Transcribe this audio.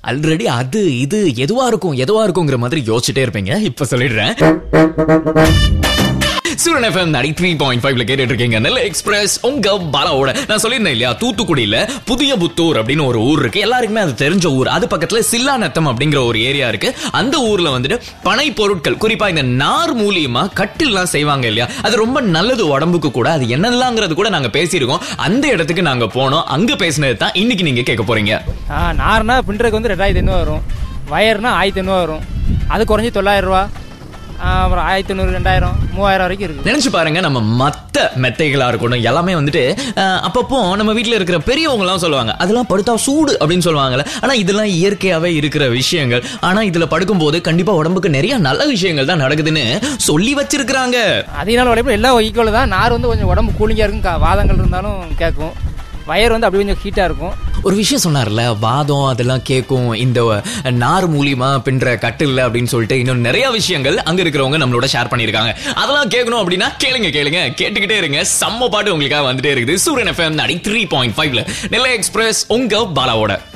already அது இது எதுவா இருக்கும் எதுவா இருக்குங்கிற மாதிரி யோசிச்சுட்டே இருப்பீங்க இப்ப சொல்லிடுறேன் சூரன் எஃப்எம் நடி த்ரீ பாயிண்ட் ஃபைவ்ல கேட்டுட்டு இருக்கீங்க நெல்லை எக்ஸ்பிரஸ் உங்க பாலாவோட நான் சொல்லியிருந்தேன் இல்லையா தூத்துக்குடியில புதிய புத்தூர் அப்படின்னு ஒரு ஊர் இருக்கு எல்லாருக்குமே அது தெரிஞ்ச ஊர் அது பக்கத்துல சில்லாநத்தம் அப்படிங்கிற ஒரு ஏரியா இருக்கு அந்த ஊர்ல வந்துட்டு பனை பொருட்கள் குறிப்பா இந்த நார் மூலியமா கட்டில்லாம் செய்வாங்க இல்லையா அது ரொம்ப நல்லது உடம்புக்கு கூட அது என்னெல்லாங்கிறது கூட நாங்க பேசியிருக்கோம் அந்த இடத்துக்கு நாங்க போனோம் அங்க பேசினது தான் இன்னைக்கு நீங்க கேட்க போறீங்க ஆ நார்னா பின்றதுக்கு வந்து ரெண்டாயிரத்தி ஐநூறு வரும் வயர்னா ஆயிரத்தி ஐநூறு வரும் அது குறைஞ்சி தொள்ளாயிரம் ரூபா ஆ, அப்புறம் ஆயிரத்தி ஐநூறு ரெண்டாயிரம் மூவாயிரம் வரைக்கும் இருக்குது நினைச்சு பாருங்க நம்ம மத்த மெத்தைகளா இருக்கட்டும் எல்லாமே வந்துட்டு அஹ், அப்பப்போ நம்ம வீட்ல இருக்கிற பெரியவங்க எல்லாம் சொல்லுவாங்க அதெல்லாம் படுத்தா சூடு அப்படின்னு சொல்லுவாங்கல்ல ஆனா இதெல்லாம் இயற்கையாவே இருக்கிற விஷயங்கள் ஆனா இதுல படுக்கும்போது கண்டிப்பா உடம்புக்கு நிறைய நல்ல விஷயங்கள் தான் நடக்குதுன்னு சொல்லி வச்சிருக்கிறாங்க அதிக நாள் உழைப்பு எல்லாம் ஈக்குவல் தான் நார் வந்து கொஞ்சம் உடம்பு கூலிங்காக இருக்கும் கா- வாதங்கள் இருந்தாலும் கேட்கும் வயர் வந்து அப்படி கொஞ்சம் ஹீட்டாக இருக்கும் ஒரு விஷயம் சொன்னார்ல வாதம் அதெல்லாம் கேட்கும் இந்த நார் மூலியமா பின்ற கட்டில்ல அப்படின்னு சொல்லிட்டு இன்னும் நிறைய விஷயங்கள் அங்க இருக்கிறவங்க நம்மளோட ஷேர் பண்ணிருக்காங்க அதெல்லாம் கேட்கணும் அப்படின்னா கேளுங்க கேளுங்க கேட்டுக்கிட்டே இருங்க செம்ம பாட்டு உங்களுக்காக வந்துட்டே இருக்குது சூரியன் எஃப்எம் நடி த்ரீ பாயிண்ட் ஃபைவ்ல நெல்லை எக்ஸ்பிரஸ் உங்க பாலாவோட